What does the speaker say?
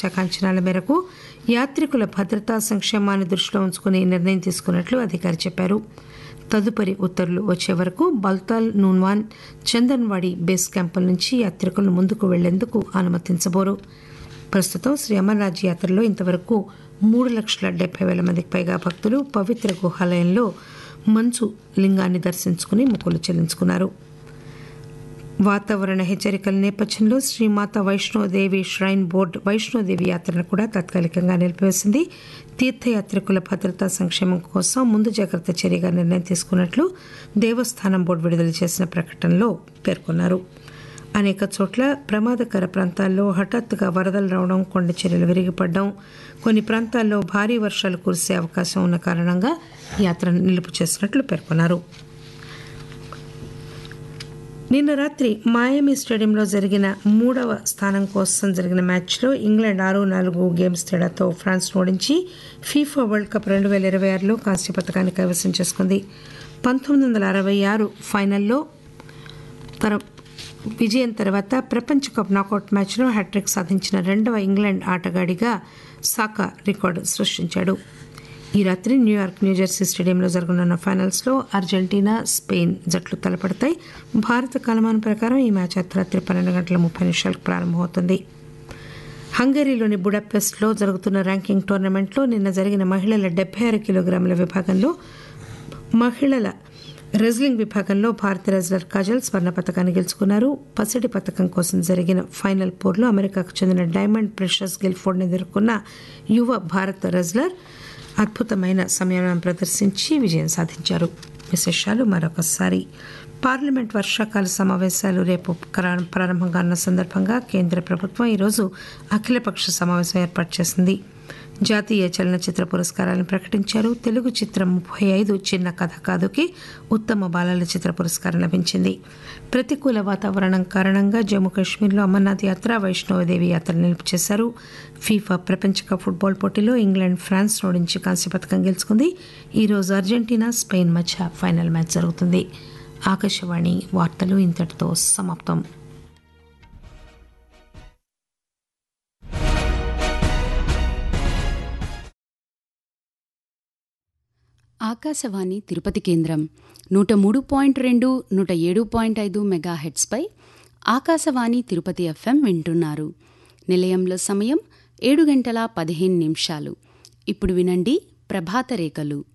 శాఖ అంచనాల మేరకు యాత్రికుల భద్రతా సంక్షేమాన్ని దృష్టిలో ఉంచుకుని ఈ నిర్ణయం తీసుకున్నట్లు అధికారి చెప్పారు తదుపరి ఉత్తర్వులు వచ్చే వరకు బల్తాల్ నూన్వాన్ చందన్వాడి బేస్ క్యాంపుల నుంచి యాత్రికులను ముందుకు వెళ్లేందుకు అనుమతించబోరు ప్రస్తుతం శ్రీ అమర్నాథ్ యాత్రలో ఇంతవరకు మూడు లక్షల డెబ్బై వేల మందికి పైగా భక్తులు పవిత్ర గుహాలయంలో మంచు లింగాన్ని దర్శించుకుని మొక్కులు చెల్లించుకున్నారు వాతావరణ హెచ్చరికల నేపథ్యంలో శ్రీమాత వైష్ణోదేవి ష్రైన్ బోర్డు వైష్ణోదేవి యాత్రను కూడా తాత్కాలికంగా నిలిపివేసింది తీర్థయాత్రికుల భద్రతా సంక్షేమం కోసం ముందు జాగ్రత్త చర్యగా నిర్ణయం తీసుకున్నట్లు దేవస్థానం బోర్డు విడుదల చేసిన ప్రకటనలో పేర్కొన్నారు అనేక చోట్ల ప్రమాదకర ప్రాంతాల్లో హఠాత్తుగా వరదలు రావడం కొండ చర్యలు విరిగిపడడం కొన్ని ప్రాంతాల్లో భారీ వర్షాలు కురిసే అవకాశం ఉన్న కారణంగా యాత్రను నిలుపు చేసినట్లు పేర్కొన్నారు నిన్న రాత్రి మాయమి స్టేడియంలో జరిగిన మూడవ స్థానం కోసం జరిగిన మ్యాచ్లో ఇంగ్లాండ్ ఆరు నాలుగు గేమ్స్ తేడాతో ఫ్రాన్స్ ఓడించి ఫీఫా వరల్డ్ కప్ రెండు వేల ఇరవై ఆరులో కాంస్య పథకాన్ని కైవసం చేసుకుంది పంతొమ్మిది వందల అరవై ఆరు ఫైనల్లో తర విజయం తర్వాత ప్రపంచ కప్ నాకౌట్ మ్యాచ్లో హ్యాట్రిక్ సాధించిన రెండవ ఇంగ్లాండ్ ఆటగాడిగా సాకా రికార్డు సృష్టించాడు ఈ రాత్రి న్యూయార్క్ న్యూజెర్సీ స్టేడియంలో జరగనున్న ఫైనల్స్లో అర్జెంటీనా స్పెయిన్ జట్లు తలపడతాయి భారత కాలమానం ప్రకారం ఈ మ్యాచ్ అర్ధరాత్రి పన్నెండు గంటల ముప్పై నిమిషాలకు ప్రారంభమవుతుంది హంగరీలోని బుడాపెస్ట్లో జరుగుతున్న ర్యాంకింగ్ టోర్నమెంట్లో నిన్న జరిగిన మహిళల డెబ్బై ఆరు కిలోగ్రాముల విభాగంలో మహిళల రెజ్లింగ్ విభాగంలో భారత రెజ్లర్ కాజల్ స్వర్ణ పథకాన్ని గెలుచుకున్నారు పసిడి పథకం కోసం జరిగిన ఫైనల్ పోర్లో అమెరికాకు చెందిన డైమండ్ ప్రెషస్ గిల్ఫోర్డ్ని ఎదుర్కొన్న యువ భారత రెజ్లర్ అద్భుతమైన సమయం ప్రదర్శించి విజయం సాధించారు విశేషాలు మరొకసారి పార్లమెంట్ వర్షాకాల సమావేశాలు రేపు కరా- ప్రారంభం కానున్న సందర్భంగా కేంద్ర ప్రభుత్వం ఈరోజు అఖిలపక్ష సమావేశం ఏర్పాటు చేసింది జాతీయ చలనచిత్ర పురస్కారాలను ప్రకటించారు తెలుగు చిత్రం ముప్పై ఐదు చిన్న కథ కాదుకి ఉత్తమ బాలల చిత్ర పురస్కారం లభించింది ప్రతికూల వాతావరణం కారణంగా జమ్మూ కాశ్మీర్లో అమర్నాథ్ యాత్ర వైష్ణవదేవి యాత్ర నిలుపు చేశారు ఫీఫా ప్రపంచ కప్ ఫుట్బాల్ పోటీలో ఇంగ్లాండ్ ఫ్రాన్స్ ఓడించి కాంస్య పథకం గెలుచుకుంది ఈరోజు అర్జెంటీనా స్పెయిన్ మధ్య ఫైనల్ మ్యాచ్ జరుగుతుంది ఆకాశవాణి వార్తలు ఇంతటితో సమాప్తం ఆకాశవాణి తిరుపతి కేంద్రం నూట మూడు పాయింట్ రెండు నూట ఏడు పాయింట్ ఐదు మెగాహెట్స్పై ఆకాశవాణి తిరుపతి ఎఫ్ఎం వింటున్నారు నిలయంలో సమయం ఏడు గంటల పదిహేను నిమిషాలు ఇప్పుడు వినండి ప్రభాత రేఖలు